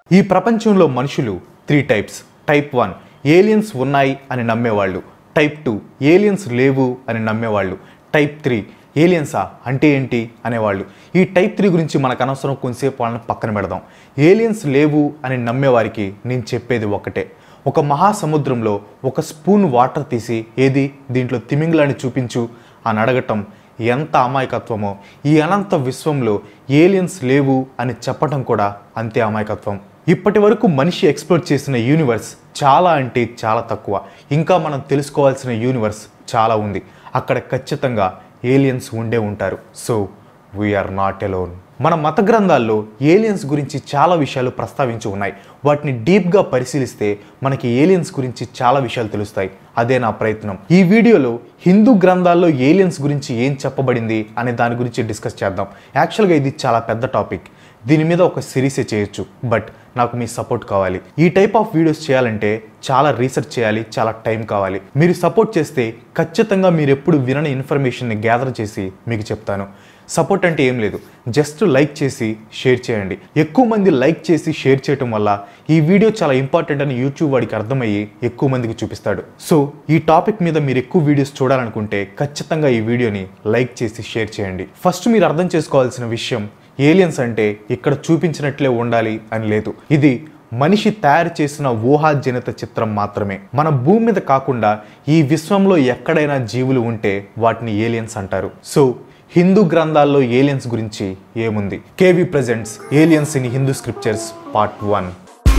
ఈ ప్రపంచంలో మనుషులు three types type one aliens ఉన్నాయి అని నమ్మేవాళ్ళు టైప్ టూ ఏలియన్స్ లేవు అని నమ్మేవాళ్ళు టైప్ త్రీ ఏలియన్సా అంటే ఏంటి అనేవాళ్ళు ఈ టైప్ త్రీ గురించి మనకు అనవసరం కొంతసేపు వాళ్ళని పక్కన పెడదాం ఏలియన్స్ లేవు అని నమ్మేవారికి నేను చెప్పేది ఒకటే ఒక మహాసముద్రంలో ఒక స్పూన్ వాటర్ తీసి ఏది దీంట్లో తిమింగ్లాన్ని చూపించు అని అడగటం ఎంత అమాయకత్వమో ఈ అనంత విశ్వంలో ఏలియన్స్ లేవు అని చెప్పటం కూడా అంతే అమాయకత్వం ఇప్పటి వరకు మనిషి ఎక్స్ప్లోర్ చేసిన యూనివర్స్ చాలా అంటే చాలా తక్కువ ఇంకా మనం తెలుసుకోవాల్సిన యూనివర్స్ చాలా ఉంది అక్కడ ఖచ్చితంగా ఏలియన్స్ ఉండే ఉంటారు సో వీఆర్ నాట్ ఎలోన్ మన మత గ్రంథాల్లో ఏలియన్స్ గురించి చాలా విషయాలు ప్రస్తావించి ఉన్నాయి వాటిని డీప్గా పరిశీలిస్తే మనకి ఏలియన్స్ గురించి చాలా విషయాలు తెలుస్తాయి అదే నా ప్రయత్నం ఈ వీడియోలో హిందూ గ్రంథాల్లో ఏలియన్స్ గురించి ఏం చెప్పబడింది అనే దాని గురించి డిస్కస్ చేద్దాం యాక్చువల్గా ఇది చాలా పెద్ద టాపిక్ దీని మీద ఒక సిరీసే చేయొచ్చు బట్ నాకు మీ సపోర్ట్ కావాలి ఈ టైప్ ఆఫ్ వీడియోస్ చేయాలంటే చాలా రీసెర్చ్ చేయాలి చాలా టైం కావాలి మీరు సపోర్ట్ చేస్తే ఖచ్చితంగా మీరు ఎప్పుడు వినని ఇన్ఫర్మేషన్ని గ్యాదర్ చేసి మీకు చెప్తాను సపోర్ట్ అంటే ఏం లేదు జస్ట్ లైక్ చేసి షేర్ చేయండి ఎక్కువ మంది లైక్ చేసి షేర్ చేయటం వల్ల ఈ వీడియో చాలా ఇంపార్టెంట్ అని యూట్యూబ్ వాడికి అర్థమయ్యి ఎక్కువ మందికి చూపిస్తాడు సో ఈ టాపిక్ మీద మీరు ఎక్కువ వీడియోస్ చూడాలనుకుంటే ఖచ్చితంగా ఈ వీడియోని లైక్ చేసి షేర్ చేయండి ఫస్ట్ మీరు అర్థం చేసుకోవాల్సిన విషయం ఏలియన్స్ అంటే ఇక్కడ చూపించినట్లే ఉండాలి అని లేదు ఇది మనిషి తయారు చేసిన ఊహాజనిత చిత్రం మాత్రమే మన భూమి మీద కాకుండా ఈ విశ్వంలో ఎక్కడైనా జీవులు ఉంటే వాటిని ఏలియన్స్ అంటారు సో హిందూ గ్రంథాల్లో ఏలియన్స్ గురించి ఏముంది KV presents aliens in Hindu scriptures part one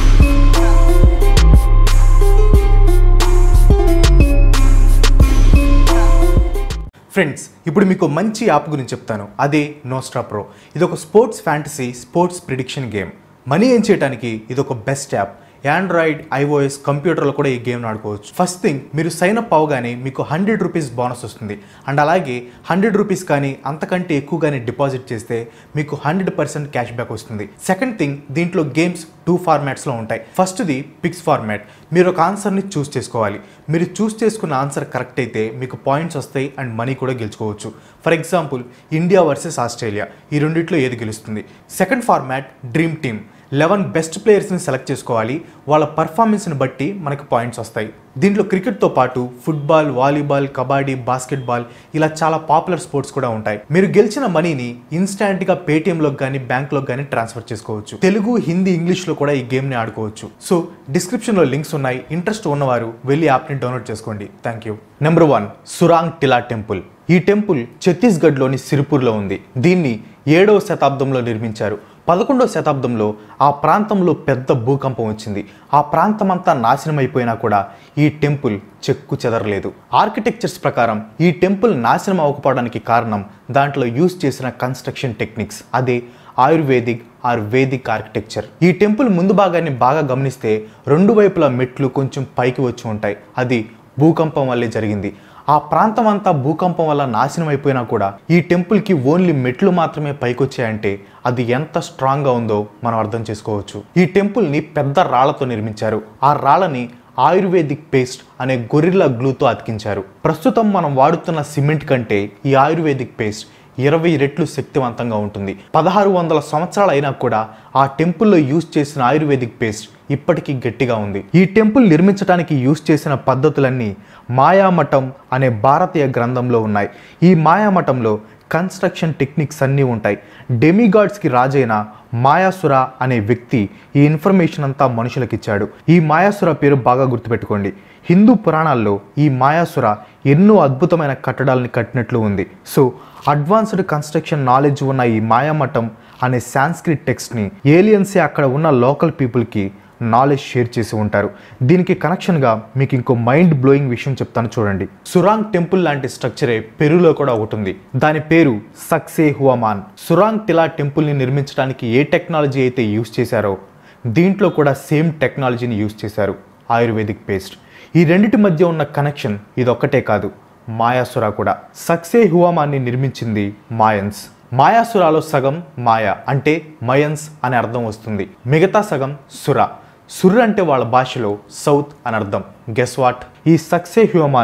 friends ఇప్పుడు మీకు మంచి యాప్ గురించి చెప్తాను అదే నోస్ట్రా ప్రో ఇది ఒక sports fantasy sports prediction game money ఏం చేయడానికి ఇది ఒక బెస్ట్ యాప్ ఆండ్రాయిడ్ ఐఓఎస్ కంప్యూటర్లో కూడా ఈ గేమ్ ఆడుకోవచ్చు ఫస్ట్ థింగ్ మీరు సైన్ అప్ అవగానే మీకు హండ్రెడ్ రూపీస్ బోనస్ వస్తుంది అండ్ అలాగే హండ్రెడ్ రూపీస్ కానీ అంతకంటే ఎక్కువ కానీ డిపాజిట్ చేస్తే మీకు హండ్రెడ్ పర్సెంట్ క్యాష్ బ్యాక్ వస్తుంది సెకండ్ థింగ్ దీంట్లో గేమ్స్ టూ ఫార్మాట్స్లో ఉంటాయి ఫస్ట్ది పిక్స్ ఫార్మాట్ మీరు ఒక ఆన్సర్ని చూస్ చేసుకోవాలి మీరు చూస్ చేసుకున్న ఆన్సర్ కరెక్ట్ అయితే మీకు పాయింట్స్ వస్తాయి అండ్ మనీ కూడా గెలుచుకోవచ్చు for example India versus Australia ఈ రెండిట్లో ఏది గెలుస్తుంది second format dream team eleven best ప్లేయర్స్ని సెలెక్ట్ చేసుకోవాలి వాళ్ళ పర్ఫార్మెన్స్ని బట్టి మనకు పాయింట్స్ వస్తాయి దీంట్లో క్రికెట్తో పాటు ఫుట్బాల్ వాలీబాల్ కబడ్డీ బాస్కెట్బాల్ ఇలా చాలా పాపులర్ స్పోర్ట్స్ కూడా ఉంటాయి మీరు గెలిచిన మనీని ఇన్స్టాంట్గా పేటిఎంలోకి కానీ బ్యాంక్లోకి కానీ ట్రాన్స్ఫర్ చేసుకోవచ్చు తెలుగు హిందీ ఇంగ్లీష్లో కూడా ఈ గేమ్ని ఆడుకోవచ్చు సో డిస్క్రిప్షన్లో లింక్స్ ఉన్నాయి ఇంట్రెస్ట్ ఉన్నవారు వెళ్ళి యాప్ని డౌన్లోడ్ చేసుకోండి thank you number one Surang Tila temple ఈ టెంపుల్ ఛత్తీస్గఢ్లోని సిరిపూర్లో ఉంది దీన్ని ఏడవ శతాబ్దంలో నిర్మించారు పదకొండవ శతాబ్దంలో ఆ ప్రాంతంలో పెద్ద భూకంపం వచ్చింది ఆ ప్రాంతం అంతా నాశనం అయిపోయినా కూడా ఈ టెంపుల్ చెక్కు చెదరలేదు ఆర్కిటెక్చర్స్ ప్రకారం ఈ టెంపుల్ నాశనం అవ్వకపోవడానికి కారణం దాంట్లో యూజ్ చేసిన కన్స్ట్రక్షన్ టెక్నిక్స్ అదే ఆయుర్వేదిక్ ఆర్ వేదిక్ ఆర్కిటెక్చర్ ఈ టెంపుల్ ముందు భాగాన్ని బాగా గమనిస్తే రెండు వైపులా మెట్లు కొంచెం పైకి వచ్చి ఉంటాయి అది భూకంపం వల్లే జరిగింది ఆ ప్రాంతం అంతా భూకంపం వల్ల నాశనం అయిపోయినా కూడా ఈ టెంపుల్కి ఓన్లీ మెట్లు మాత్రమే పైకొచ్చాయంటే అది ఎంత స్ట్రాంగ్గా ఉందో మనం అర్థం చేసుకోవచ్చు ఈ టెంపుల్ని పెద్ద రాళ్లతో నిర్మించారు ఆ రాళ్ళని ఆయుర్వేదిక్ పేస్ట్ అనే గొరిల్లా గ్లూతో అతికించారు ప్రస్తుతం మనం వాడుతున్న సిమెంట్ కంటే ఈ ఆయుర్వేదిక్ పేస్ట్ ఇరవై రెట్లు శక్తివంతంగా ఉంటుంది పదహారు వందల సంవత్సరాలు అయినా కూడా ఆ టెంపుల్లో యూజ్ చేసిన ఆయుర్వేదిక్ పేస్ట్ ఇప్పటికీ గట్టిగా ఉంది ఈ టెంపుల్ నిర్మించడానికి యూజ్ చేసిన పద్ధతులన్నీ మాయామఠం అనే భారతీయ గ్రంథంలో ఉన్నాయి ఈ మాయామఠంలో కన్స్ట్రక్షన్ టెక్నిక్స్ అన్నీ ఉంటాయి డెమిగాడ్స్కి రాజైన మాయాసుర అనే వ్యక్తి ఈ ఇన్ఫర్మేషన్ అంతా మనుషులకు ఇచ్చాడు ఈ మాయాసుర పేరు బాగా గుర్తుపెట్టుకోండి హిందూ పురాణాల్లో ఈ మాయాసుర ఎన్నో అద్భుతమైన కట్టడాలని కట్టినట్లు ఉంది సో అడ్వాన్స్డ్ కన్స్ట్రక్షన్ నాలెడ్జ్ ఉన్న ఈ మాయామఠం అనే సాంస్క్రిట్ టెక్స్ట్ని ఏలియన్సే అక్కడ ఉన్న లోకల్ పీపుల్కి నాలెడ్జ్ షేర్ చేసి ఉంటారు దీనికి కనెక్షన్గా మీకు ఇంకో మైండ్ బ్లోయింగ్ విషయం చెప్తాను చూడండి సురాంగ్ టెంపుల్ లాంటి స్ట్రక్చరే పెరులో కూడా ఒకటి ఉంది దాని పేరు సక్సే హువమాన్ సురాంగ్ టిలా టెంపుల్ని నిర్మించడానికి ఏ టెక్నాలజీ అయితే యూస్ చేశారో దీంట్లో కూడా సేమ్ టెక్నాలజీని యూస్ చేశారు ఆయుర్వేదిక్ పేస్ట్ ఈ రెండిటి మధ్య ఉన్న కనెక్షన్ ఇదొక్కటే కాదు మాయాసుర కూడా సక్సే హువామాన్ని నిర్మించింది మాయన్స్ మాయాసురాలో సగం మాయ అంటే మయన్స్ అనే అర్థం వస్తుంది మిగతా సగం సుర సుర్ అంటే వాళ్ళ భాషలో సౌత్ అని అర్థం గెస్ వాట్ ఈ సక్సే హ్యూమాన్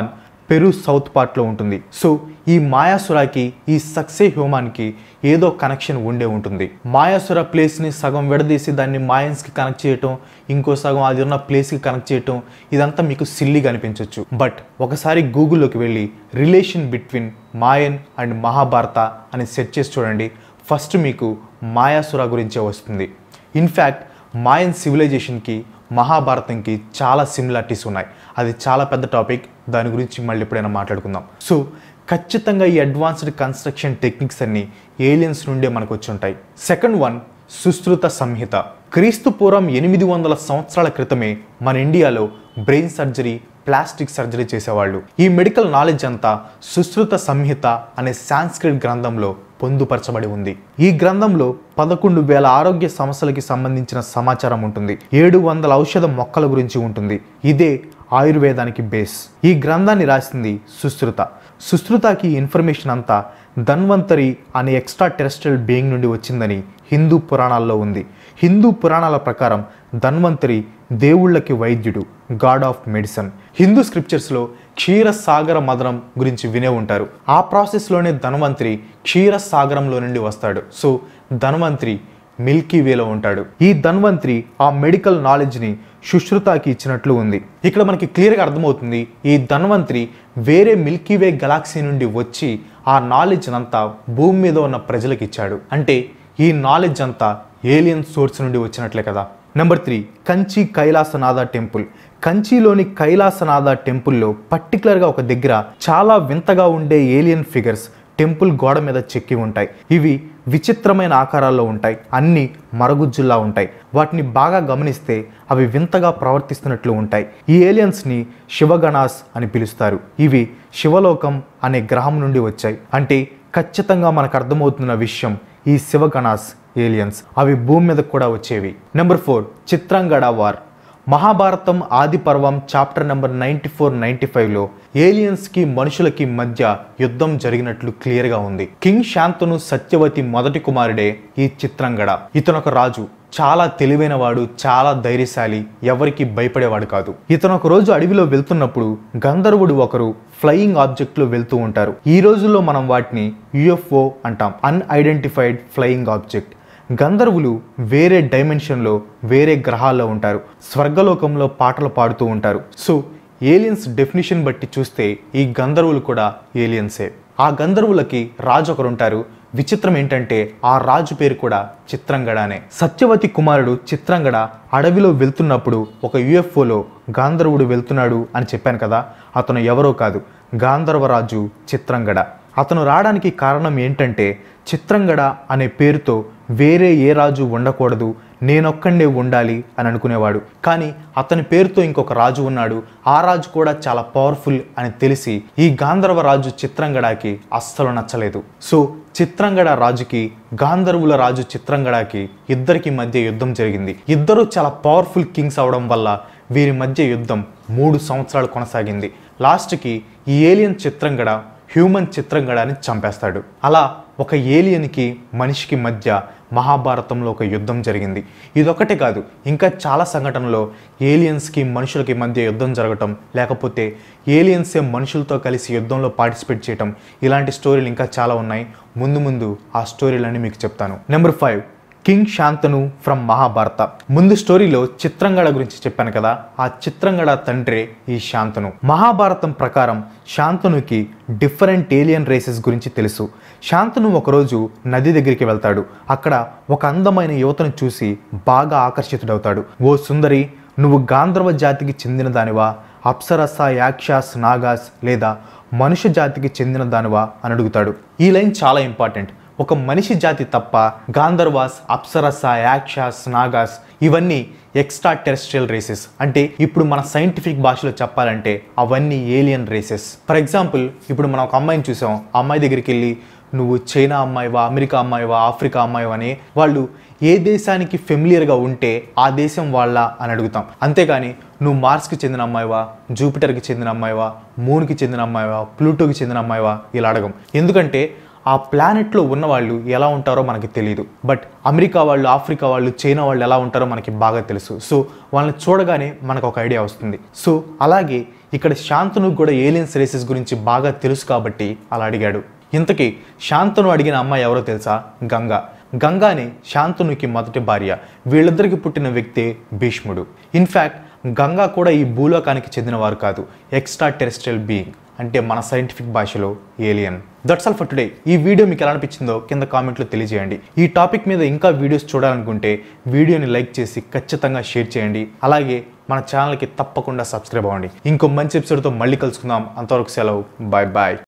పెరు సౌత్ పార్ట్లో ఉంటుంది సో ఈ మాయాసురాకి ఈ సక్సే హ్యూమాన్కి ఏదో కనెక్షన్ ఉండే ఉంటుంది మాయాసుర ప్లేస్ని సగం విడదీసి దాన్ని మాయన్స్కి కనెక్ట్ చేయటం ఇంకో సగం అది ఉన్న ప్లేస్కి కనెక్ట్ చేయటం ఇదంతా మీకు సిల్లీగా అనిపించవచ్చు బట్ ఒకసారి గూగుల్లోకి వెళ్ళి relation between Mayan and Mahabharata అని సెర్చ్ చేసి చూడండి ఫస్ట్ మీకు మాయాసుర గురించే వస్తుంది ఇన్ఫ్యాక్ట్ మాయన్ సివిలైజేషన్కి మహాభారతంకి చాలా సిమిలారిటీస్ ఉన్నాయి అది చాలా పెద్ద టాపిక్ దాని గురించి మళ్ళీ ఎప్పుడైనా మాట్లాడుకుందాం సో ఖచ్చితంగా ఈ అడ్వాన్స్డ్ కన్స్ట్రక్షన్ టెక్నిక్స్ అన్ని ఏలియన్స్ నుండే మనకు వచ్చి ఉంటాయి సెకండ్ వన్ సుశ్రుత సంహిత క్రీస్తు పూర్వం ఎనిమిది వందల సంవత్సరాల క్రితమే మన ఇండియాలో బ్రెయిన్ సర్జరీ ప్లాస్టిక్ సర్జరీ చేసేవాళ్ళు ఈ మెడికల్ నాలెడ్జ్ అంతా సుశ్రుత సంహిత అనే సాంస్క్రిట్ గ్రంథంలో పొందుపరచబడి ఉంది ఈ గ్రంథంలో పదకొండు వేల ఆరోగ్య సమస్యలకి సంబంధించిన సమాచారం ఉంటుంది ఏడు వందల ఔషధ మొక్కల గురించి ఉంటుంది ఇదే ఆయుర్వేదానికి బేస్ ఈ గ్రంథాన్ని రాసింది సుశ్రుత సుశ్రుతకి ఇన్ఫర్మేషన్ అంతా ధన్వంతరి అనే ఎక్స్ట్రా టెరెస్ట్రియల్ బీయింగ్ నుండి వచ్చిందని హిందూ పురాణాల్లో ఉంది హిందూ పురాణాల ప్రకారం ధన్వంతరి దేవుళ్ళకి వైద్యుడు గాడ్ ఆఫ్ మెడిసిన్ హిందూ స్క్రిప్చర్స్లో క్షీరసాగర మదనం గురించి వినే ఉంటారు ఆ ప్రాసెస్లోనే ధన్వంతరి క్షీరసాగరంలో నుండి వస్తాడు సో ధన్వంతరి మిల్కీ వేలో ఉంటాడు ఈ ధన్వంతరి ఆ మెడికల్ నాలెడ్జ్ని సుశ్రుతాకి ఇచ్చినట్లు ఉంది ఇక్కడ మనకి క్లియర్గా అర్థమవుతుంది ఈ ధన్వంతరి వేరే మిల్కీ వే గెలాక్సీ నుండి వచ్చి ఆ నాలెడ్జ్ అంతా భూమి మీద ఉన్న ప్రజలకు ఇచ్చాడు అంటే ఈ నాలెడ్జ్ అంతా ఏలియన్ సోర్స్ నుండి వచ్చినట్లే కదా number three Kanchi Kailasanatha temple కంచిలోని కైలాసనాథ టెంపుల్లో పర్టికులర్గా ఒక దగ్గర చాలా వింతగా ఉండే ఏలియన్ ఫిగర్స్ టెంపుల్ గోడ మీద చెక్కి ఉంటాయి ఇవి విచిత్రమైన ఆకారాల్లో ఉంటాయి అన్ని మరగుజ్జుల్లా ఉంటాయి వాటిని బాగా గమనిస్తే అవి వింతగా ప్రవర్తిస్తున్నట్లు ఉంటాయి ఈ ఏలియన్స్ని శివగణాస్ అని పిలుస్తారు ఇవి శివలోకం అనే గ్రహం నుండి వచ్చాయి అంటే ఖచ్చితంగా మనకు అర్థమవుతున్న విషయం ఈ శివగణాస్ ఏలియన్స్ అవి భూమి మీద కూడా వచ్చేవి number four Chitrangada war Mahabharatam Adi Parvam chapter number ninety four ninety ఫైవ్లో ఏలియన్స్కి మనుషులకి మధ్య యుద్ధం జరిగినట్లు క్లియర్గా ఉంది కింగ్ శాంతను సత్యవతి మొదటి కుమారుడే ఈ చిత్రంగడ ఇతను ఒక రాజు చాలా తెలివైన వాడు చాలా ధైర్యశాలి ఎవరికి భయపడేవాడు కాదు ఇతను ఒక రోజు అడవిలో వెళ్తున్నప్పుడు గంధర్వుడు ఒకరు ఫ్లయింగ్ ఆబ్జెక్ట్లో వెళ్తూ ఉంటారు ఈ రోజుల్లో మనం వాటిని యుఎఫ్ఓ అంటాం అన్ఐడెంటిఫైడ్ ఫ్లయింగ్ ఆబ్జెక్ట్ గంధర్వులు వేరే డైమెన్షన్లో వేరే గ్రహాల్లో ఉంటారు స్వర్గలోకంలో పాటలు పాడుతూ ఉంటారు సో ఏలియన్స్ డెఫినిషన్ బట్టి చూస్తే ఈ గంధర్వులు కూడా ఏలియన్సే ఆ గంధర్వులకి రాజు ఒకరు ఉంటారు విచిత్రం ఏంటంటే ఆ రాజు పేరు కూడా చిత్రంగడానే సత్యవతి కుమారుడు చిత్రంగడ అడవిలో వెళ్తున్నప్పుడు ఒక యుఎఫ్ఓలో గాంధర్వుడు వెళ్తున్నాడు అని చెప్పాను కదా అతను ఎవరో కాదు గాంధర్వరాజు చిత్రంగడ అతను రావడానికి కారణం ఏంటంటే చిత్రంగడ అనే పేరుతో వేరే ఏ రాజు ఉండకూడదు నేనొక్కడే ఉండాలి అని అనుకునేవాడు కానీ అతని పేరుతో ఇంకొక రాజు ఉన్నాడు ఆ రాజు కూడా చాలా పవర్ఫుల్ అని తెలిసి ఈ గాంధర్వ రాజు చిత్రంగడకి అస్సలు నచ్చలేదు సో చిత్రంగడ రాజుకి గాంధర్వుల రాజు చిత్రంగడకి ఇద్దరికి మధ్య యుద్ధం జరిగింది ఇద్దరు చాలా పవర్ఫుల్ కింగ్స్ అవడం వల్ల వీరి మధ్య యుద్ధం మూడు సంవత్సరాలు కొనసాగింది లాస్ట్కి ఈ ఏలియన్ చిత్రంగడ హ్యూమన్ చిత్రంగడాన్ని చంపేస్తాడు అలా ఒక ఏలియన్కి మనిషికి మధ్య మహాభారతంలో ఒక యుద్ధం జరిగింది ఇదొకటే కాదు ఇంకా చాలా సంఘటనలో ఏలియన్స్కి మనుషులకి మధ్య యుద్ధం జరగటం లేకపోతే ఏలియన్సే మనుషులతో కలిసి యుద్ధంలో పార్టిసిపేట్ చేయటం ఇలాంటి స్టోరీలు ఇంకా చాలా ఉన్నాయి ముందు ముందు ఆ స్టోరీలన్నీ మీకు చెప్తాను number five king Shantanu from Mahabharata ముందు స్టోరీలో చిత్రంగడ గురించి చెప్పాను కదా ఆ చిత్రంగడ తండ్రే ఈ శాంతను మహాభారతం ప్రకారం శాంతనుకి డిఫరెంట్ ఏలియన్ రేసెస్ గురించి తెలుసు శాంతను ఒకరోజు నది దగ్గరికి వెళ్తాడు అక్కడ ఒక అందమైన యువతను చూసి బాగా ఆకర్షితుడవుతాడు ఓ సుందరి నువ్వు గాంధర్వ జాతికి చెందిన దానివా అప్సరస యాక్షాస్ నాగాస్ లేదా మనుష్య జాతికి చెందిన దానివా అని అడుగుతాడు ఈ లైన్ చాలా ఇంపార్టెంట్ ఒక మనిషి జాతి తప్ప గాంధర్వాస్ అప్సరస యాక్షాస్ నాగాస్ ఇవన్నీ ఎక్స్ట్రా టెరెస్ట్రియల్ రేసెస్ అంటే ఇప్పుడు మన సైంటిఫిక్ భాషలో చెప్పాలంటే అవన్నీ ఏలియన్ రేసెస్ ఫర్ ఎగ్జాంపుల్ ఇప్పుడు మనం ఒక అమ్మాయిని చూసాం ఆ అమ్మాయి దగ్గరికి వెళ్ళి నువ్వు చైనా అమ్మాయివా అమెరికా అమ్మాయివా ఆఫ్రికా అమ్మాయివా అని వాళ్ళు ఏ దేశానికి ఫెమిలియర్గా ఉంటే ఆ దేశం వాళ్ళ అని అడుగుతాం అంతేగాని నువ్వు మార్స్కి చెందిన అమ్మాయివా జూపిటర్కి చెందిన అమ్మాయివా మూన్కి చెందిన అమ్మాయివా ప్లూటోకి చెందిన అమ్మాయివా ఇలా అడగం ఎందుకంటే ఆ ప్లానెట్లో ఉన్న వాళ్ళు ఎలా ఉంటారో మనకి తెలియదు బట్ అమెరికా వాళ్ళు ఆఫ్రికా వాళ్ళు చైనా వాళ్ళు ఎలా ఉంటారో మనకి బాగా తెలుసు సో వాళ్ళని చూడగానే మనకు ఒక ఐడియా వస్తుంది సో అలాగే ఇక్కడ శాంతను కూడా ఏలియన్స్ రేసెస్ గురించి బాగా తెలుసు కాబట్టి అలా అడిగాడు ఇంతకీ శాంతను అడిగిన అమ్మాయి ఎవరో తెలుసా గంగా గంగానే శాంతనుకి మొదటి భార్య వీళ్ళిద్దరికి పుట్టిన వ్యక్తే భీష్ముడు ఇన్ఫ్యాక్ట్ గంగా కూడా ఈ భూలోకానికి చెందినవారు కాదు ఎక్స్ట్రా టెరెస్ట్రియల్ బీయింగ్ అంటే మన సైంటిఫిక్ భాషలో alien that's all for today ఈ వీడియో మీకు ఎలా అనిపించిందో కింద కామెంట్లో తెలియజేయండి ఈ టాపిక్ మీద ఇంకా వీడియోస్ చూడాలనుకుంటే వీడియోని లైక్ చేసి ఖచ్చితంగా షేర్ చేయండి అలాగే మన ఛానల్కి తప్పకుండా సబ్స్క్రైబ్ అవ్వండి ఇంకో మంచి ఎపిసోడ్తో మళ్ళీ కలుసుకుందాం అంతవరకు సెలవు బాయ్ బాయ్